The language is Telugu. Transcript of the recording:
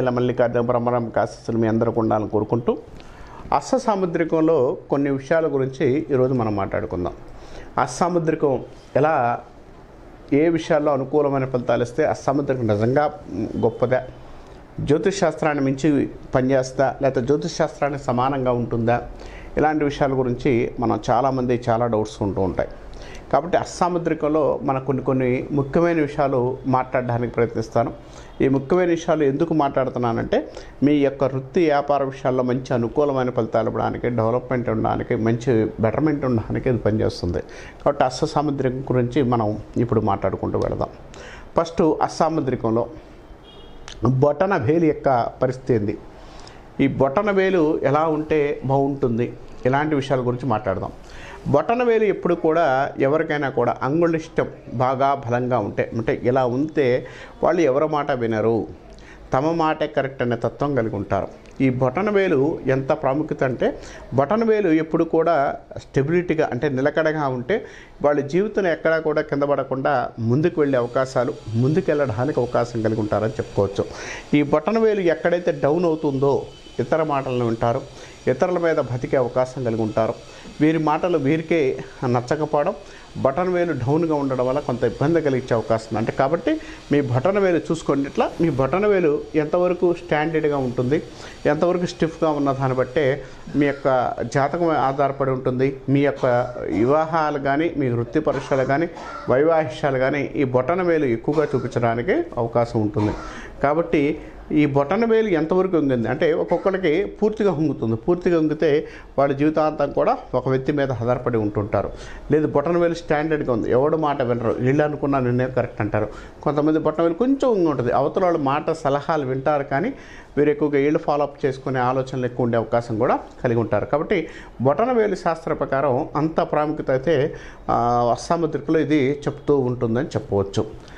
తరిమెల మల్లికార్జున బ్రహ్మరం కాశస్సులు మీ అందరికి ఉండాలని కోరుకుంటూ అస్స సాముద్రికంలో కొన్ని విషయాల గురించి ఈరోజు మనం మాట్లాడుకుందాం అస్సాముద్రికం ఎలా ఏ విషయాల్లో అనుకూలమైన ఫలితాలు ఇస్తే అస్సాముద్రికం నిజంగా మ్, గొప్పదా జ్యోతిష్ శాస్త్రాన్ని మించి పనిచేస్తుందా లేకపోతే జ్యోతిష్ శాస్త్రానికి సమానంగా ఉంటుందా ఇలాంటి విషయాల గురించి మనం చాలామంది చాలా డౌట్స్ ఉంటూ ఉంటాయి కాబట్టి అస్సాముద్రికంలో మన కొన్ని కొన్ని ముఖ్యమైన విషయాలు మాట్లాడడానికి ప్రయత్నిస్తాను ఈ ముఖ్యమైన విషయాలు ఎందుకు మాట్లాడుతున్నానంటే మీ యొక్క వృత్తి వ్యాపార విషయాల్లో మంచి అనుకూలమైన ఫలితాలు ఇవ్వడానికి డెవలప్మెంట్ ఉండడానికి మంచి బెటర్మెంట్ ఉండడానికి ఇది పనిచేస్తుంది కాబట్టి అస్స సాముద్రికం గురించి మనం ఇప్పుడు మాట్లాడుకుంటూ వెళదాం ఫస్ట్ అస్సాముద్రికంలో బొటన వేలు యొక్క పరిస్థితి ఏంది ఈ బొటన వేలు ఎలా ఉంటే బాగుంటుంది ఇలాంటి విషయాల గురించి మాట్లాడదాం బొటన వేలు ఎప్పుడు కూడా ఎవరికైనా కూడా అంగుళిష్టం బాగా బలంగా ఉంటే అంటే ఇలా ఉంటే వాళ్ళు ఎవరి మాట వినరు తమ మాటే కరెక్ట్ అనే తత్వం కలిగి ఉంటారు ఈ బొటన వేలు ఎంత ప్రాముఖ్యత అంటే బొటన వేలు ఎప్పుడు కూడా స్టెబిలిటీగా అంటే నిలకడగా ఉంటే వాళ్ళ జీవితంలో ఎక్కడా కూడా కింద పడకుండా ముందుకు వెళ్ళే అవకాశాలు ముందుకు వెళ్ళడానికి అవకాశం కలిగి ఉంటారని చెప్పుకోవచ్చు ఈ బొటన వేలు ఎక్కడైతే డౌన్ అవుతుందో ఇతర మాటలను వింటారు ఇతరుల మీద బతికే అవకాశం కలిగి ఉంటారు వీరి మాటలు వీరికే నచ్చకపోవడం బటన్ వేలు డౌన్గా ఉండడం వల్ల కొంత ఇబ్బంది కలిగించే అవకాశం ఉంది అంటే కాబట్టి మీ బటన్ వేలు చూసుకోండి ఇట్లా మీ బటన్ వేలు ఎంతవరకు స్టాండర్డ్గా ఉంటుంది ఎంతవరకు స్టిఫ్గా ఉన్న దాన్ని బట్టే మీ యొక్క జాతకం ఆధారపడి ఉంటుంది మీ యొక్క వివాహాలు కానీ మీ వృత్తి పరీక్షలు కానీ వైవాహిష్యాలు కానీ ఈ బొటన వేలు ఎక్కువగా చూపించడానికి అవకాశం ఉంటుంది కాబట్టి ఈ బొటన వేలు ఎంతవరకు ఉంగింది అంటే ఒక్కొక్కరికి పూర్తిగా హుంగుతుంది పూర్తిగా హుంగితే వాళ్ళ జీవితాంతం కూడా ఒక వ్యక్తి మీద ఆధారపడి ఉంటుంటారు లేదు బొటన వేలు స్టాండర్డ్గా ఉంది ఎవడు మాట వినరు వీళ్ళు అనుకున్న నిర్ణయం కరెక్ట్ అంటారు కొంతమంది బొటన వేలు కొంచెం ఉంగి ఉంటుంది అవతల వాళ్ళ మాట సలహాలు వింటారు కానీ వీరు ఎక్కువగా ఏళ్ళు ఫాలోఅప్ చేసుకునే ఆలోచనలు ఎక్కువ ఉండే అవకాశం కూడా కలిగి ఉంటారు కాబట్టి బొటన వేలు శాస్త్ర ప్రకారం అంత ప్రాముఖ్యత అయితే ఆ, అస్సాముద్రికలో ఇది చెప్తూ ఉంటుందని చెప్పవచ్చు